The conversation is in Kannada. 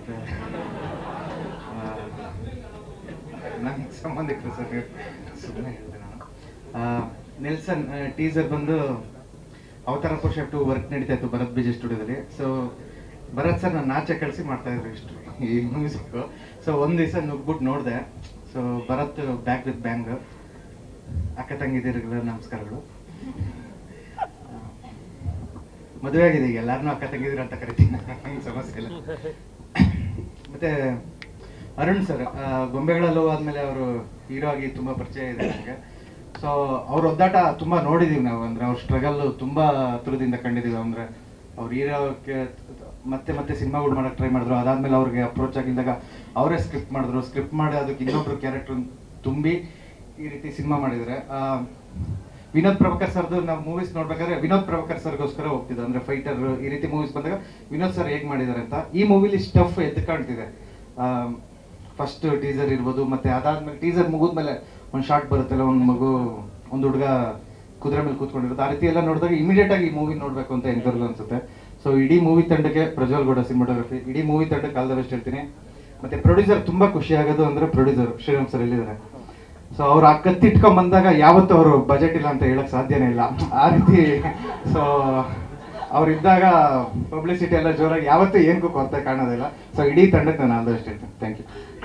ಮತ್ತು ನನಗೆ ಸಂಬಂಧಿಕರು ಸರ್ ಸುಮ್ಮನೆ ಹೇಳಿದೆ ನಾನು ಆ, ನೆಲ್ಸನ್ ಟೀಸರ್ ಬಂದು ಅವತಾರ ಪುರುಷ ಟು ವರ್ಕ್ ನಡೀತಾ ಇತ್ತು ಭರತ್ ಬಿಜಿ ಸ್ಟುಡಿಯೋದಲ್ಲಿ ಸೊ ಭರತ್ ಸರ್ ನಾನು ನಾಚೆ ಕಳಿಸಿ ಮಾಡ್ತಾ ಇದ್ರು ಇಷ್ಟು ಈ ಮ್ಯೂಸಿಕ್ ಸೊ ಒಂದು ದಿವಸ ನುಗ್ಬಿಟ್ಟು ನೋಡಿದೆ so Bharat back with bang ಅಕ್ಕ ತಂಗಿದಿರಿಗೆಲ್ಲ ನಮಸ್ಕಾರಗಳು ಮದುವೆ ಆಗಿದೆ ಈಗ ಎಲ್ಲಾರನ್ನೂ ಅಕ್ಕ ತಂಗಿದಿರ ಅಂತ ಕರಿತೀನಿ ಏನ್ ಸಮಸ್ಯೆ ಇಲ್ಲ ಮತ್ತೆ ಅರುಣ್ ಸರ್ ಗೊಂಬೆಗಳಲ್ಲೂ ಆದ್ಮೇಲೆ ಅವರು ಹೀರೋ ಆಗಿ ತುಂಬಾ ಪರಿಚಯ ಇದೆ ನನಗೆ ಸೊ ಅವ್ರ ಒದ್ದಾಟ ತುಂಬಾ ನೋಡಿದೀವಿ ನಾವು ಅಂದ್ರೆ ಅವ್ರ ಸ್ಟ್ರಗಲ್ ತುಂಬಾ ಹತ್ರದಿಂದ ಕಂಡಿದೀವಿ ಅಂದ್ರೆ ಅವ್ರ ಹೀರೋಕ್ಕೆ ಮತ್ತೆ ಮತ್ತೆ ಸಿನಿಮಾಗಳು ಮಾಡಕ್ ಟ್ರೈ ಮಾಡಿದ್ರು ಅದಾದ್ಮೇಲೆ ಅವ್ರಿಗೆ ಅಪ್ರೋಚ್ ಆಗಿದ್ದಾಗ ಅವರೇ ಸ್ಕ್ರಿಪ್ಟ್ ಮಾಡಿದ್ರು ಸ್ಕ್ರಿಪ್ಟ್ ಮಾಡಿ ಅದಕ್ಕೆ ಇನ್ನೊಬ್ರು ಕ್ಯಾರೆಕ್ಟರ್ ತುಂಬಿ ಈ ರೀತಿ ಸಿನಿಮಾ ಮಾಡಿದ್ರೆ ಆ, ವಿನೋದ್ ಪ್ರಭಾಕರ್ ಸರ್ದು ನಾವು ಮೂವೀಸ್ ನೋಡ್ಬೇಕಾದ್ರೆ ವಿನೋದ್ ಪ್ರಭಾಕರ್ ಸರ್ಗೋಸ್ಕರ ಹೋಗ್ತಿದ್ದೆ ಅಂದ್ರೆ ಫೈಟರ್ ಈ ರೀತಿ ಮೂವೀಸ್ ಬಂದಾಗ ವಿನೋದ್ ಸರ್ ಹೇಗ್ ಮಾಡಿದ್ದಾರೆ ಅಂತ ಈ ಮೂವಿಲಿ ಸ್ಟಫ್ ಎದ್ದು ಕಾಣ್ತಿದೆ ಫಸ್ಟ್ ಟೀಸರ್ ಇರ್ಬೋದು ಮತ್ತೆ ಅದಾದ್ಮೇಲೆ ಟೀಸರ್ ಮುಗಿದ್ಮೇಲೆ ಒಂದು ಶಾರ್ಟ್ ಬರುತ್ತಲ್ಲ ಒಂದು ಮಗು ಒಂದು ಹುಡುಗ ಕುದುರೆ ಮೇಲೆ ಕೂತ್ಕೊಂಡಿರುತ್ತೆ ಆ ರೀತಿ ಎಲ್ಲ ನೋಡಿದಾಗ ಇಮಿಡಿಯೇಟ್ ಆಗಿ ಈ ಮೂವಿ ನೋಡ್ಬೇಕು ಅಂತ ಎಂಕರ್ಲು ಅನ್ಸುತ್ತೆ ಸೊ ಇಡೀ ಮೂವಿ ತಂಡಕ್ಕೆ ಪ್ರಜ್ವಲ್ ಗೌಡ ಸಿನಿಮಾಟೋಗ್ರಫಿ ಇಡೀ ಮೂವಿ ತಂಡಕ್ಕೆ ಆಲ್ ದ ಬೆಸ್ಟ್ ಹೇಳ್ತೀನಿ ಮತ್ತೆ ಪ್ರೊಡ್ಯೂಸರ್ ತುಂಬಾ ಖುಷಿ ಆಗೋದು ಅಂದ್ರೆ ಪ್ರೊಡ್ಯೂಸರ್ ಶ್ರೀರಾಮ್ ಸರ್ ಎಲ್ಲಿದ್ದಾರೆ ಸೊ ಅವ್ರು ಆ ಕತ್ತಿಟ್ಕೊಂಡ್ ಬಂದಾಗ ಯಾವತ್ತೂ ಅವರು ಬಜೆಟ್ ಇಲ್ಲ ಅಂತ ಹೇಳಕ್ ಸಾಧ್ಯನೇ ಇಲ್ಲ ಆ ರೀತಿ ಸೊ ಅವ್ರಿದ್ದಾಗ ಪಬ್ಲಿಸಿಟಿ ಎಲ್ಲ ಜೋರಾಗಿ ಯಾವತ್ತೂ ಏನಕ್ಕೂ ಕೊರತೆ ಕಾಣೋದಿಲ್ಲ ಸೊ ಇಡೀ ತಂಡಕ್ಕೆ ನಾನು ಆಲ್ ದ ಬೆಸ್ಟ್ ಹೇಳ್ತೀನಿ ಥ್ಯಾಂಕ್ ಯು